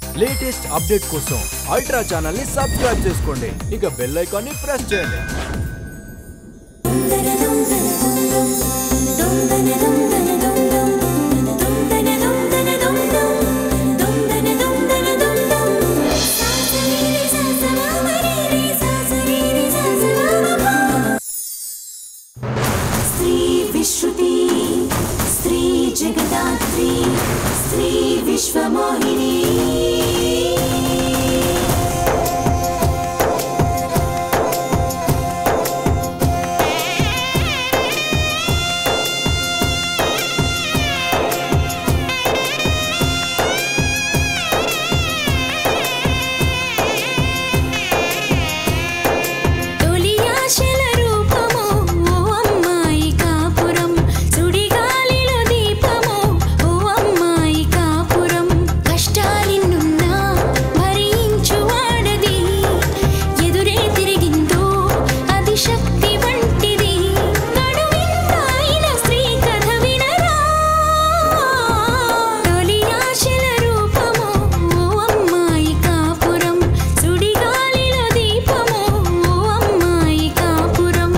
Latest update కోసం ultra channel ని subscribe చేసుకోండి ఇక బెల్ ఐకాన్ ని ప్రెస్ చేయండి స్త్రీ విశ్రుతి స్త్రీ జగదాత్రి స్త్రీ విశ్వమోహిని తొలి ఆశల రూపము ఓ అమ్మాయి కాపురం సుడిగాలిలో దీపము ఓ అమ్మాయి కాపురం కష్టాలిన్నున్నా భరించు వాడది ఎదురే తిరిగిందో అది శక్తి వంటిది నడువింతాయిన స్త్రీ కథ వినరా తొలి ఆశల రూపము ఓ అమ్మాయి కాపురం సుడిగాలిలో దీపము ఓ అమ్మాయి కాపురం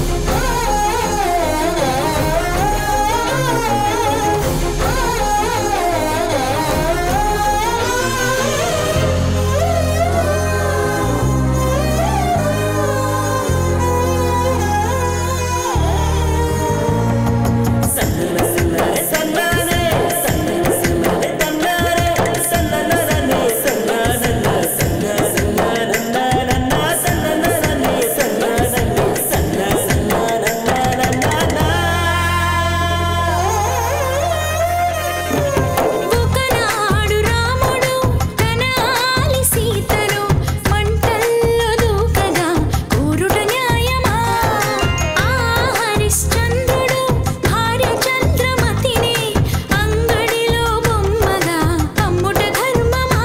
ఒకనాడు రాముడు తన ఆలి సీతను మంటల్లో దూకగా కూరుట న్యాయమా ఆ హరిశ్చంద్రుడు భార్య చంద్రమతిని అంగడిలో బొమ్మగా అమ్ముట ధర్మమా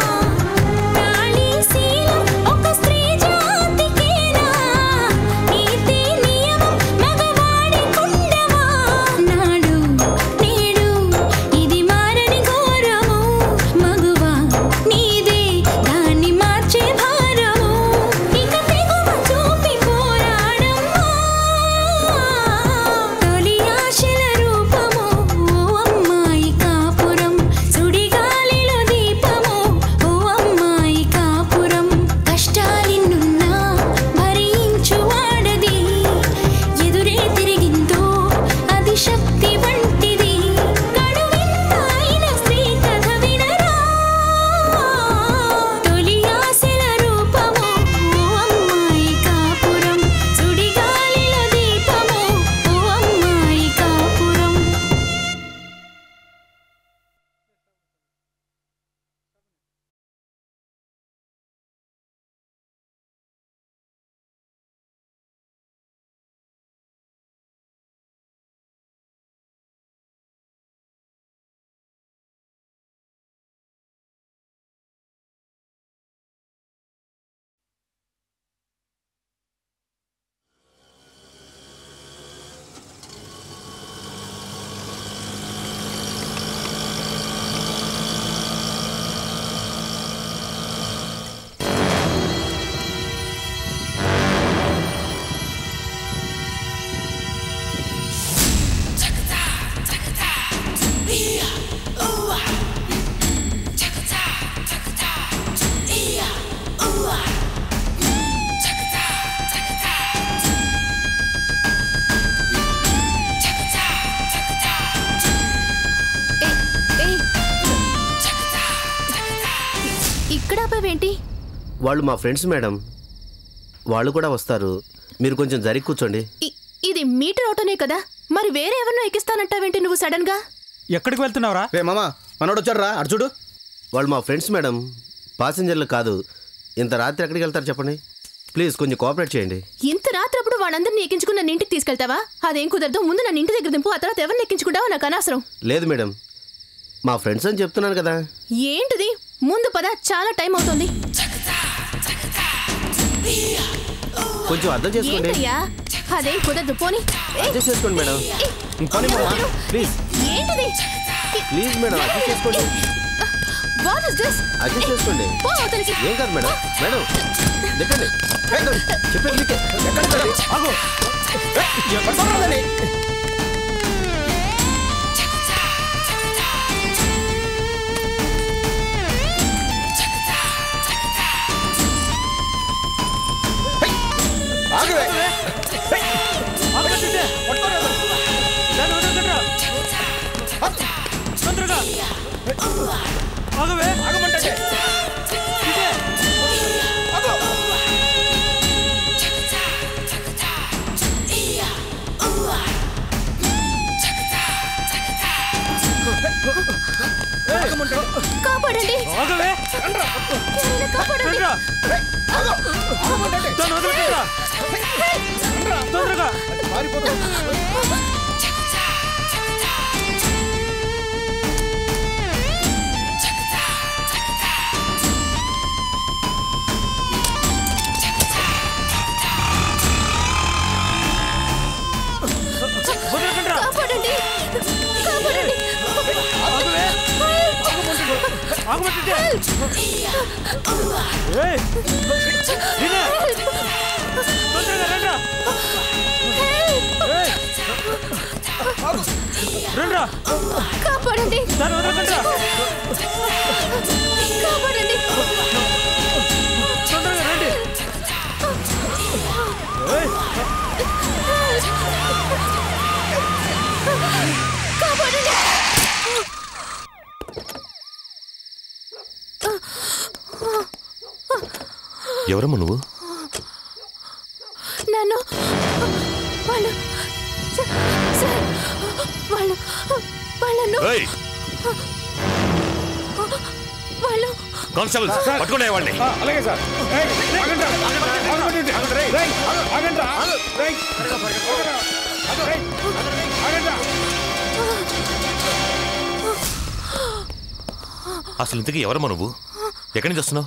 నాళీశీలం ఒక స్త్రీ జాతికేనా నీతి నియమం మగవాడి కుండమా నాడు నేడు ఇది మారని ఘోరము మగువా నీదే దాన్ని మార్చే భారము ఇక తెగువ చూపి పోరాడమ్మా తొలి ఆశల రూపము ఓ అమ్మాయి కాపురం సుడిగాలిలో దీపము ఓ అమ్మాయి కాపురం కష్టాలిన్నున్నా భరించు వాడది ఎదురే తిరిగిందో అది శక్తి వంటిది కడువింతాయిన స్త్రీ కథ వినరా తొలి ఆశల రూపము ఓ అమ్మాయి కాపురం సుడిగాలిలో దీపము ఓ అమ్మాయి కాపురం ఇక్కడ ఆపావేంటి వాళ్ళు మా ఫ్రెండ్స్ మేడం వాళ్ళు కూడా వస్తారు మీరు కొంచెం జరిగి కూర్చోండి ఇ- ఇది మీటర్ ఆటోనే కదా మరి వేరే ఎవరినో ఎక్కిస్తానంటావేంటి నువ్వు సడన్ గా ఎక్కడికి వెళ్తున్నావురా రే మామా మనోడు వచ్చాడు రా అటు చూడు వాళ్ళు మా ఫ్రెండ్స్ మేడం పాసెంజర్లు కాదు ఇంత రాత్రి ఎక్కడికి వెళ్తారు చెప్పండి ప్లీజ్ కొంచెం కోఆపరేట్ చేయండి ఇంత రాత్రప్పుడు వాళ్ళందరినీ ఎక్కించుకుని నన్ను ఇంటికి తీసుకెళ్తావా అదేం కుదరదు ముందు నన్ను ఇంటి దగ్గర దింపు ఆ తర్వాత ఎవరిని ఎక్కించుకుంటావో నాకు అనవసరం లేదు మేడం మా ఫ్రెండ్స్ అని చెప్తున్నాను కదా ఏంటిది ముందు పద చాలా టైం అవుతుంది కొంచెం అర్థం చేసుకోండి ఏంటయ్యా అదేం కుదరదు పోని ఏయ్, అడ్జస్ట్ చేసుకోండి మేడం ఏయ్, పోనీ మామ ప్లీజ్ ఏంటిది ప్లీజ్ మేడం అడ్జస్ట్ చేసుకోండి వాట్ ఇస్ దిస్ అడ్జస్ట్ చేసుకోండి పో అవతలికి. ఏం కాదు మేడం మేడం దిక్కండి చెప్పేది మీకే. కాపాడండి ఎవరైనా కాపాడండి కాపాడండి కాపాడండి కాపాడండి కాపాడండి కాపాడండి ఎవరమ్మా నువ్వు నన్ను వాళ్ళు స- సార్ వాళ్ళు వాళ్ళను ఏయ్ వాళ్ళు కానిస్టేబుల్ పట్టుకునే వాడిని అలాగే సార్ అసలు ఇంతకీ ఎవరమ్మా నువ్వు ఎక్కడి నుంచి వస్తున్నావు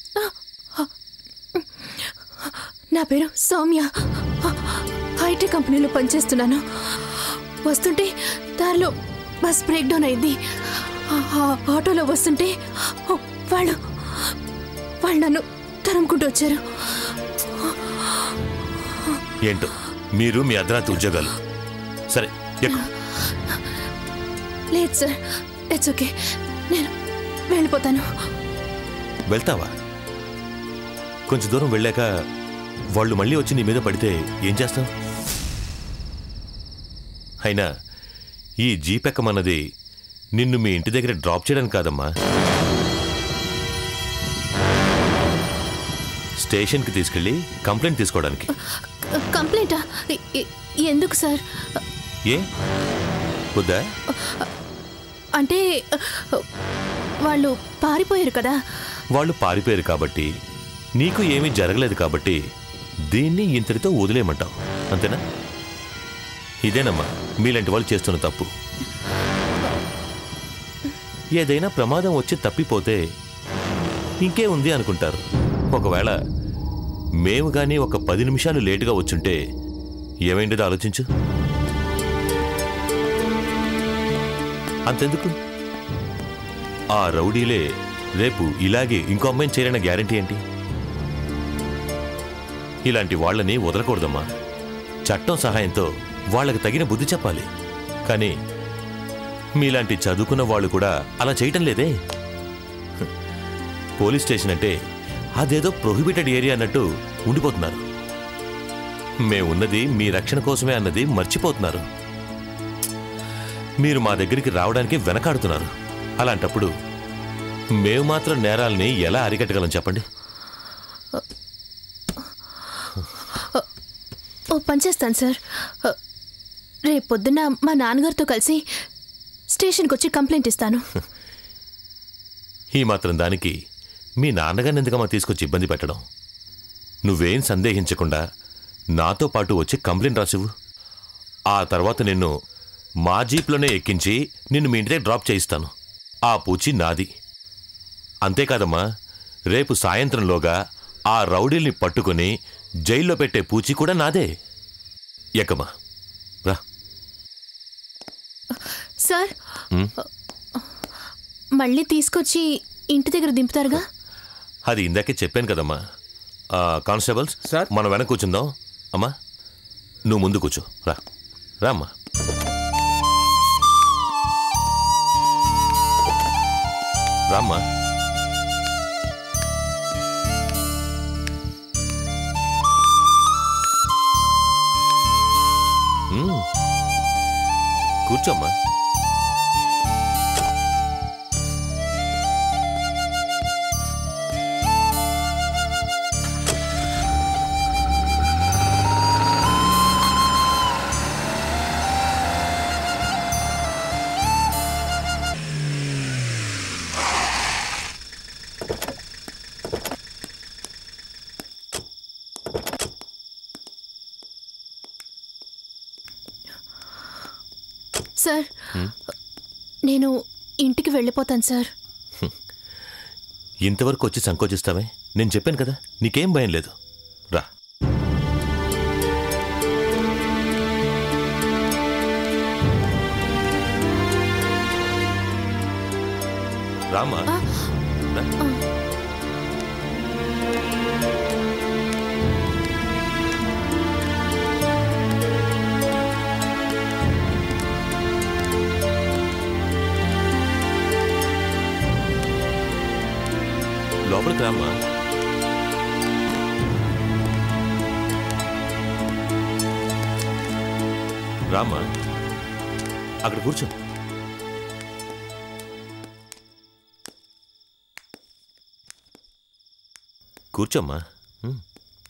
నా పేరు సౌమ్య ఐటీ కంపెనీలో పనిచేస్తున్నాను వస్తుంటే దారిలో బస్ బ్రేక్ డౌన్ అయింది ఆ- ఆ ఆటోలో వస్తుంటే వాళ్ళు వాళ్ళు నన్ను తరుముకుంటూ వచ్చారు ఏంటో మీరు మీ అర్ధరాత్రి ఉద్యోగాలు సరే ఎక్కు లేదు సార్ ఇట్స్ ఓకే నేను వెళ్ళిపోతాను వెళ్తావా కొంచెం దూరం వెళ్ళాక వాళ్ళు మళ్ళీ వచ్చి నీ మీద పడితే ఏం చేస్తావు అయినా ఈ జీప్ ఎక్కమన్నది నిన్ను మీ ఇంటి దగ్గర డ్రాప్ చేయడానికి కాదమ్మా స్టేషన్కి తీసుకెళ్ళి కంప్లైంట్ తీసుకోవడానికి కంప్లైంటా ఎ- ఎ- ఎందుకు సార్ ఏ వద్దా అంటే వాళ్ళు పారిపోయారు కదా వాళ్ళు పారిపోయారు కాబట్టి నీకు ఏమీ జరగలేదు కాబట్టి దీన్ని ఇంతటితో వదిలేయమంటావు అంతేనా ఇదేనమ్మా మీలాంటి వాళ్ళు చేస్తున్న తప్పు ఏదైనా ప్రమాదం వచ్చి తప్పిపోతే ఇంకే ఉంది అనుకుంటారు ఒకవేళ మేము కానీ ఒక పది నిమిషాలు లేటుగా వచ్చుంటే ఏమైండదో ఆలోచించు అంతెందుకు ఆ రౌడీలే రేపు ఇలాగే ఇంకో అమ్మాయిని చేరిన గ్యారంటీ ఏంటి ఇలాంటి వాళ్ళని వదలకూడదమ్మా చట్టం సహాయంతో వాళ్ళకి తగిన బుద్ధి చెప్పాలి కానీ మీలాంటి చదువుకున్న వాళ్ళు కూడా అలా చేయటం లేదే హ్. పోలీస్ స్టేషన్ అంటే అదేదో ప్రొహిబిటెడ్ ఏరియా అన్నట్టు ఉండిపోతున్నారు మేమున్నది మీ రక్షణ కోసమే అన్నది మర్చిపోతున్నారు మీరు మా దగ్గరికి రావడానికి వెనకాడుతున్నారు అలాంటప్పుడు మేము మాత్రం నేరాల్ని ఎలా అరికట్టగలం చెప్పండి ఓ పని చేస్తాను సార్ రేపు పొద్దున్న మా నాన్నగారితో కలిసి స్టేషన్కి వచ్చి కంప్లైంట్ ఇస్తాను ఈ మాత్రం దానికి మీ నాన్నగారిని ఎందుకమ్మా తీసుకొచ్చి ఇబ్బంది పెట్టడం నువ్వేం సందేహించకుండా నాతో పాటు వచ్చి కంప్లైంట్ రాసివ్వు ఆ తర్వాత నిన్ను మా జీప్లోనే ఎక్కించి నిన్ను మీ ఇంటి దగ్గర డ్రాప్ చేయిస్తాను ఆ పూచి నాది అంతేకాదమ్మా రేపు సాయంత్రంలోగా ఆ రౌడీల్ని పట్టుకొని జైల్లో పెట్టే పూచి కూడా నాదే ఎక్కమ్మా రా సార్ ఉమ్. మళ్ళీ తీసుకొచ్చి ఇంటి దగ్గర దింపుతారుగా అది ఇందాకే చెప్పాను కదమ్మా ఆ, కానిస్టేబుల్స్ సార్. మనం వెనక కూర్చుందాం అమ్మా నువ్వు ముందు కూర్చో రా రా అమ్మా రామ్మా మ్మ్. కూర్చోమ్మా సార్ నేను ఇంటికి వెళ్ళిపోతాను సార్ ఇంతవరకు వచ్చి సంకోచిస్తావే నేను చెప్పాను కదా నీకేం భయం లేదు రా రామా రా. లోపలికి రామ్మా రామ్మా అక్కడ కూర్చో కూర్చోమ్మా ఉమ్.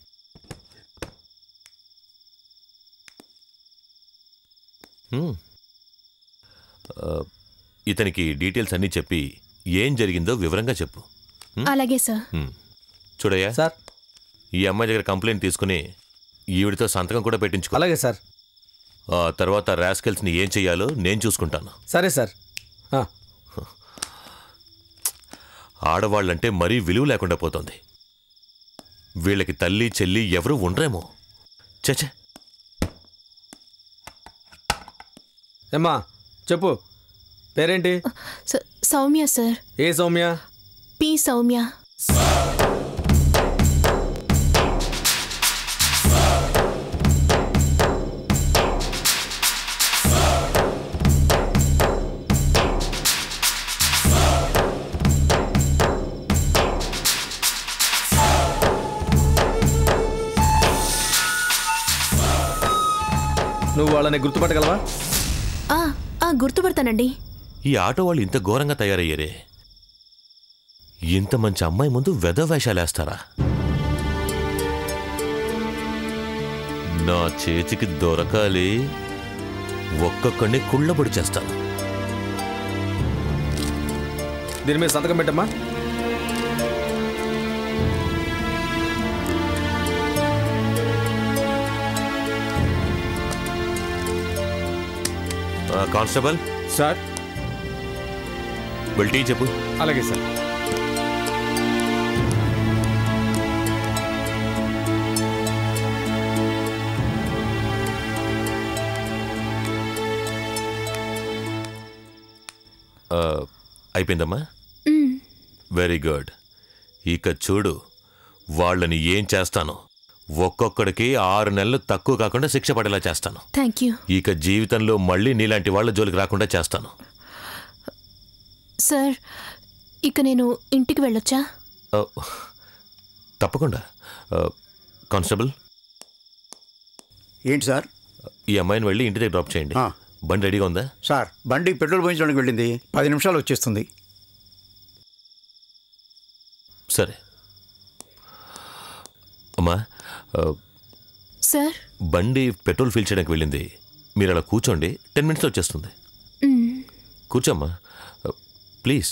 ఉమ్. ఆ, ఇతనికి డీటెయిల్స్ అన్నీ చెప్పి ఏం జరిగిందో వివరంగా చెప్పు అలాగే సార్ ఉమ్. చూడయ్యా సార్ ఈ అమ్మాయి దగ్గర కంప్లైంట్ తీసుకుని ఈవిడితో సంతకం కూడా పెట్టించుకో అలాగే సార్ ఆ తర్వాత రాస్కెల్స్ని ఏం చెయ్యాలో నేను చూసుకుంటాను సరే సార్ ఆ, ఆడవాళ్ళంటే మరీ విలువ లేకుండా పోతోంది వీళ్ళకి తల్లి చెల్లి ఎవరూ ఉండరేమో చచ్చే ఏమ్మా చెప్పు పేరేంటి స- సౌమ్య సార్ ఏ సౌమ్య పి సౌమ్య నువ్వు వాళ్ళని గుర్తుపట్టగలవా ఆ, ఆ, గుర్తుపడతానండి ఈ ఆటో వాళ్ళు ఇంత ఘోరంగా తయారయ్యారే ఇంత మంచి అమ్మాయి ముందు వెధ వేషాలేస్తారా నా చేతికి దొరకాలి ఒక్కొక్కడిని కుళ్ళబొడి చేస్తాను దీని మీద సంతకం పెట్టమ్మా ఆ, కానిస్టేబుల్ సార్ వెళ్ళి టీ చెప్పు అలాగే సార్ ఆ, అయిపోయిందమ్మా మ్, వెరీ గుడ్ ఇక చూడు వాళ్ళని ఏం చేస్తాను ఒక్కొక్కడికి ఆరు నెలలు తక్కువ కాకుండా శిక్ష పడేలా చేస్తాను థ్యాంక్ యూ ఇక జీవితంలో మళ్ళీ నీలాంటి వాళ్ళ జోలికి రాకుండా చేస్తాను సార్ ఇక నేను ఇంటికి వెళ్ళొచ్చా ఆ, తప్పకుండా ఆ, కానిస్టేబుల్ ఏంటి సార్ ఈ అమ్మాయిని వెళ్ళి ఇంటి దగ్గర డ్రాప్ చేయండి ఆ. బండి రెడీగా ఉందా సార్ బండి పెట్రోల్ పోయించడానికి వెళ్ళింది పది నిమిషాలు వచ్చేస్తుంది సరే అమ్మా ఆ, సార్ బండి పెట్రోల్ ఫిల్ చేయడానికి వెళ్ళింది మీరు అలా కూర్చోండి టెన్ మినిట్స్లో వచ్చేస్తుంది మ్, కూర్చోమ్మా ఆ, ప్లీజ్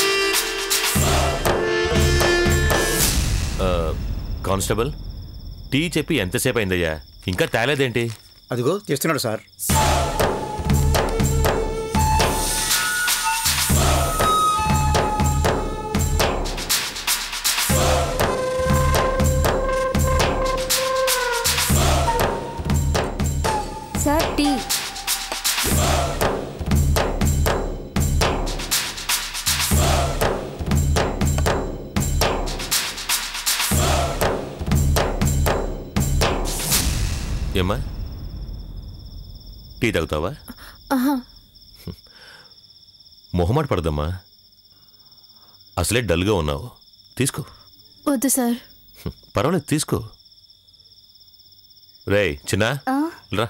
కానిస్టేబుల్ టీ చెప్పి ఎంతసేపు అయిందయ్యా ఇంకా తేలేదేంటి అదిగో చేస్తున్నాడు సార్ సార్ టీ ఏమ్మా టీ తాగుతావా ఆహా మొహమాట పడదమ్మా అసలే డల్గా ఉన్నావు తీసుకో వద్దు సార్ హ్మ్, పర్వాలేదు తీసుకో రేయ్ చిన్న ఆ, రా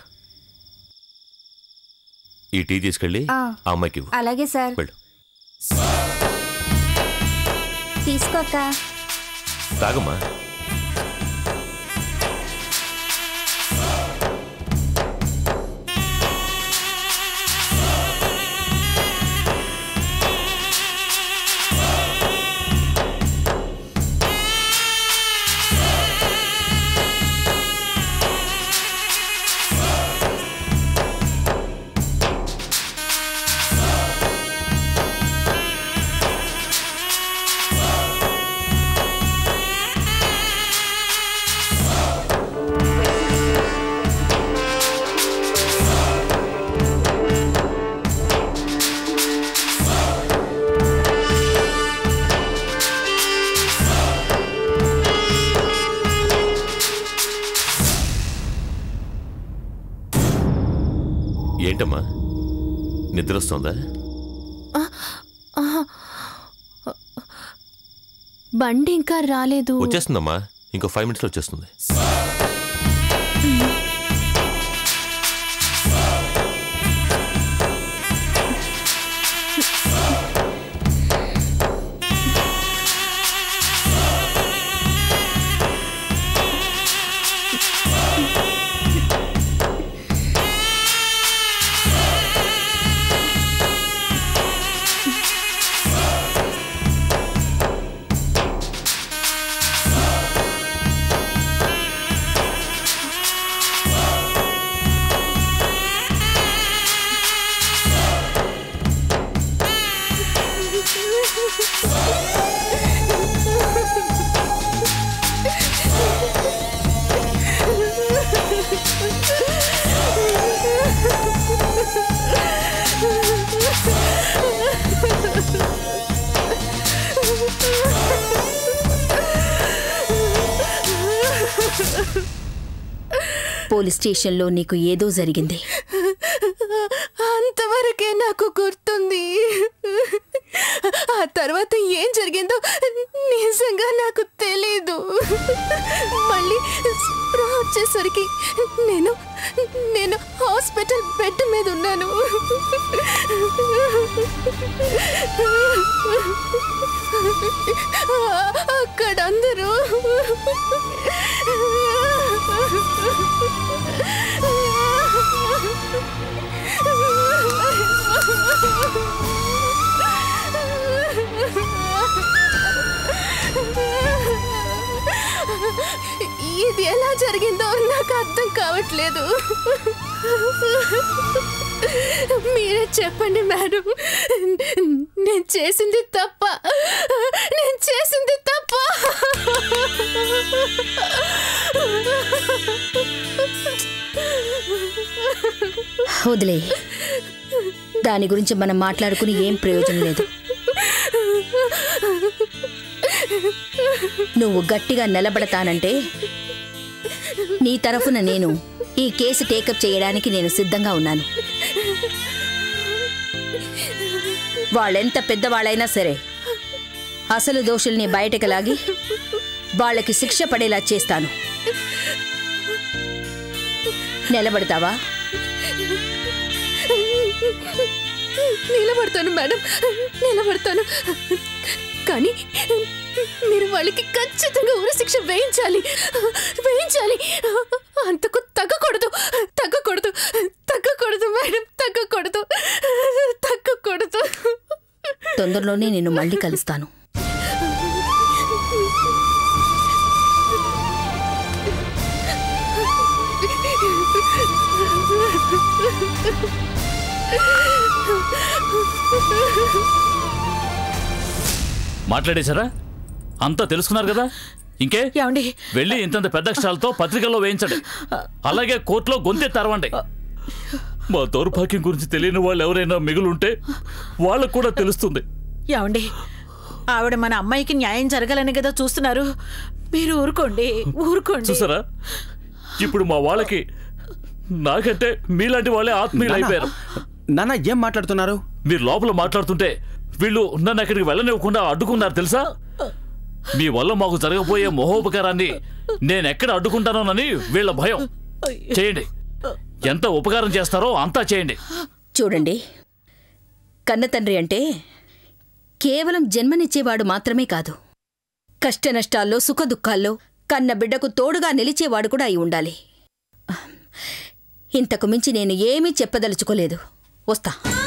ఈ టీ తీసుకెళ్ళి ఆ. ఆ అమ్మాయికి ఇవ్వు. అలాగే సార్ వెళ్ళు తీసుకోక తాగమ్మా ఏంటమ్మా నిద్ర వస్తుందా బండి ఇంకా రాలేదు వచ్చేస్తుందమ్మా ఇంకో ఫైవ్ మినిట్స్లో వచ్చేస్తుంది పోలీస్ స్టేషన్లో నీకు ఏదో జరిగింది అంతవరకే నాకు గుర్తుంది ఆ తర్వాత ఏం జరిగిందో నిజంగా నాకు తెలీదు మళ్ళీ స్పృహ వచ్చేసరికి నేను నేను హాస్పిటల్ బెడ్ మీద ఉన్నాను అక్కడ అందరూ ఇది ఎలా జరిగిందో నాకు అర్థం కావట్లేదు మీరే చెప్పండి మేడం నేను చేసింది తప్ప నేను చేసింది తప్ప వదిలే దాని గురించి మనం మాట్లాడుకుని ఏం ప్రయోజనం లేదు నువ్వు గట్టిగా నిలబడతానంటే నీ తరఫున నేను ఈ కేసు టేకప్ చేయడానికి నేను సిద్ధంగా ఉన్నాను వాళ్ళెంత పెద్దవాళ్ళైనా సరే అసలు దోషుల్ని బయటకు లాగి వాళ్ళకి శిక్ష పడేలా చేస్తాను నిలబడతావా నిలబడతాను మేడం నిలబడతాను కానీ మీరు వాళ్ళకి ఖచ్చితంగా ఉరిశిక్ష వేయించాలి వేయించాలి అంతకు తగ్గకూడదు తగ్గకూడదు తగ్గకూడదు మేడం తగ్గకూడదు తగ్గకూడదు తొందరలోనే నిన్ను మళ్ళీ కలుస్తాను మాట్లాడేశారా అంతా తెలుసుకున్నారు కదా ఇంకే ఏమండి వెళ్ళి ఇంతంత పెద్ద అక్షరాలతో పత్రికల్లో వేయించండి అలాగే కోర్టులో గొంతె తెరవండి మా దౌర్భాగ్యం గురించి తెలియని వాళ్ళు ఎవరైనా మిగులుంటే వాళ్ళకు కూడా తెలుస్తుంది ఏమండి ఆవిడ మన అమ్మాయికి న్యాయం జరగాలని కదా చూస్తున్నారు మీరు ఊరుకోండి ఊరుకోండి చూసారా ఇప్పుడు మా వాళ్ళకి నాకంటే మీలాంటి వాళ్ళే ఆత్మీయులు అయిపోయారు నాన్న ఏం మాట్లాడుతున్నారు మీరు లోపల మాట్లాడుతుంటే వీళ్ళు నన్ను అక్కడికి వెళ్ళనివ్వకుండా అడ్డుకున్నారు తెలుసా మీ వల్ల మాకు జరగబోయే మహోపకారాన్ని నేను ఎక్కడ అడ్డుకుంటానోనని వీళ్ళ భయం చేయండి ఎంత ఉపకారం చేస్తారో అంతా చేయండి చూడండి కన్నతండ్రి అంటే కేవలం జన్మనిచ్చేవాడు మాత్రమే కాదు కష్టనష్టాల్లో సుఖదుఖాల్లో కన్న బిడ్డకు తోడుగా నిలిచేవాడు కూడా అయి ఉండాలి ఇంతకు మించి నేను ఏమీ చెప్పదలుచుకోలేదు వస్తా